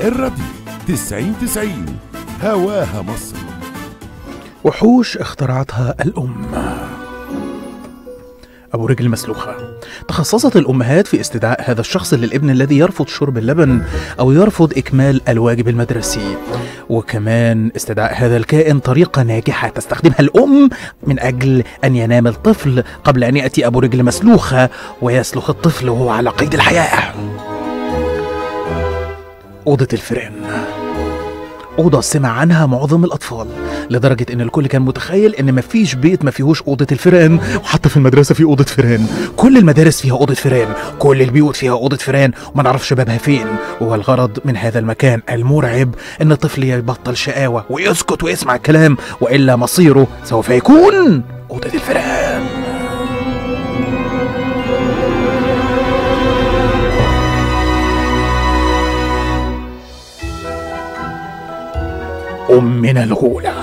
الراديو 90 90 هواها مصر وحوش اخترعتها الأم أبو رجل مسلوخة تخصصت الأمهات في استدعاء هذا الشخص للابن الذي يرفض شرب اللبن أو يرفض إكمال الواجب المدرسي وكمان استدعاء هذا الكائن طريقة ناجحة تستخدمها الأم من أجل أن ينام الطفل قبل أن يأتي أبو رجل مسلوخة ويسلخ الطفل وهو على قيد الحياة أوضة الفيران أوضة سمع عنها معظم الأطفال لدرجة إن الكل كان متخيل إن مفيش بيت ما فيهوش أوضة الفيران وحتى في المدرسة في أوضة فيران كل المدارس فيها أوضة فيران كل البيوت فيها أوضة فيران وما نعرفش بابها فين والغرض من هذا المكان المرعب إن الطفل يبطل شقاوة ويسكت ويسمع الكلام وإلا مصيره سوف يكون أوضة الفيران أمنا الغولة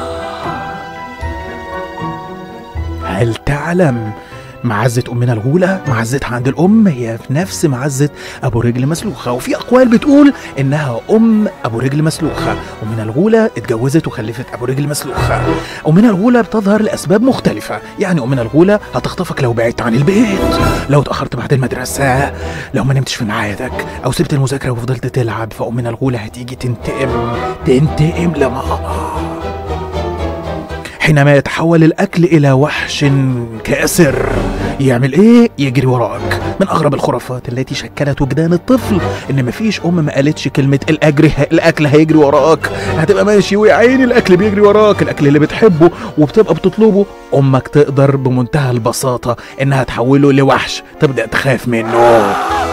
هل تعلم معزة أمنا الغولة معزتها عند الأم هي في نفس معزة أبو رجل مسلوخة وفي أقوال بتقول إنها أم أبو رجل مسلوخة أمنا الغولة اتجوزت وخلفت أبو رجل مسلوخة أمنا الغولة بتظهر لأسباب مختلفة يعني أمنا الغولة هتخطفك لو بعدت عن البيت لو اتأخرت بعد المدرسة لو ما نمتش في ميعادك أو سبت المذاكرة وفضلت تلعب فأمنا الغولة هتيجي تنتقم تنتقم لماما حينما يتحول الأكل إلى وحش كاسر يعمل إيه؟ يجري وراك من أغرب الخرافات التي شكلت وجدان الطفل إن مفيش أم ما قالتش كلمة الأجر الأكل هيجري وراك هتبقى ماشي ويا عيني الأكل بيجري وراك الأكل اللي بتحبه وبتبقى بتطلبه أمك تقدر بمنتهى البساطة إنها تحوله لوحش تبدأ تخاف منه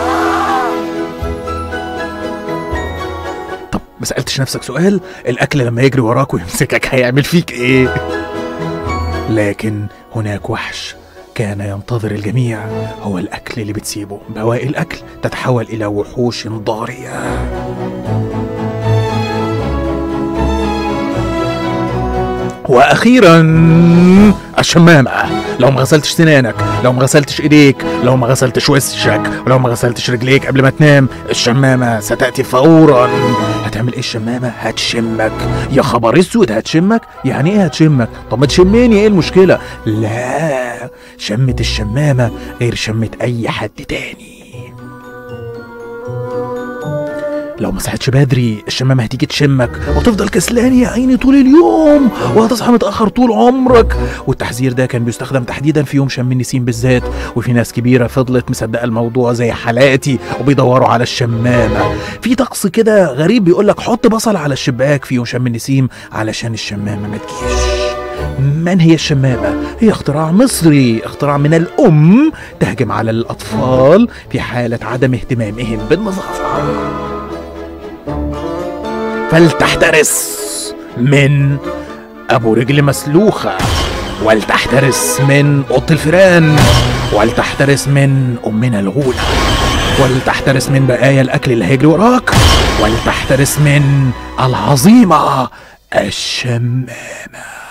طب ما سألتش نفسك سؤال الأكل لما يجري وراك ويمسكك هيعمل فيك إيه؟ لكن هناك وحش كان ينتظر الجميع هو الأكل اللي بتسيبه بواقي الأكل تتحول إلى وحوش ضارية واخيرا الشمامه لو ما غسلتش سنانك لو ما غسلتش ايديك لو ما غسلتش وشك ولو ما غسلتش رجليك قبل ما تنام الشمامه ستاتي فورا هتعمل ايه الشمامه هتشمك يا خبر اسود هتشمك يعني ايه هتشمك طب ما تشمني ايه المشكله لا شمة الشمامه غير شمة اي حد تاني لو ما صحتش بدري الشمامة هتيجي تشمك وتفضل كسلان يا عيني طول اليوم وهتصحى متأخر طول عمرك والتحذير ده كان بيستخدم تحديدا في يوم شم النسيم بالذات وفي ناس كبيرة فضلت مصدقة الموضوع زي حالاتي وبيدوروا على الشمامة في طقس كده غريب بيقولك حط بصل على الشباك في يوم شم النسيم علشان الشمامة ما تجيش من هي الشمامة؟ هي اختراع مصري اختراع من الأم تهجم على الأطفال في حالة عدم اهتمامهم بالنظافة فلتحترس من أبو رجل مسلوخة ولتحترس من أوضة الفيران ولتحترس من أمنا الغولة ولتحترس من بقايا الأكل اللي هيجري وراك ولتحترس من العظيمة الشمامة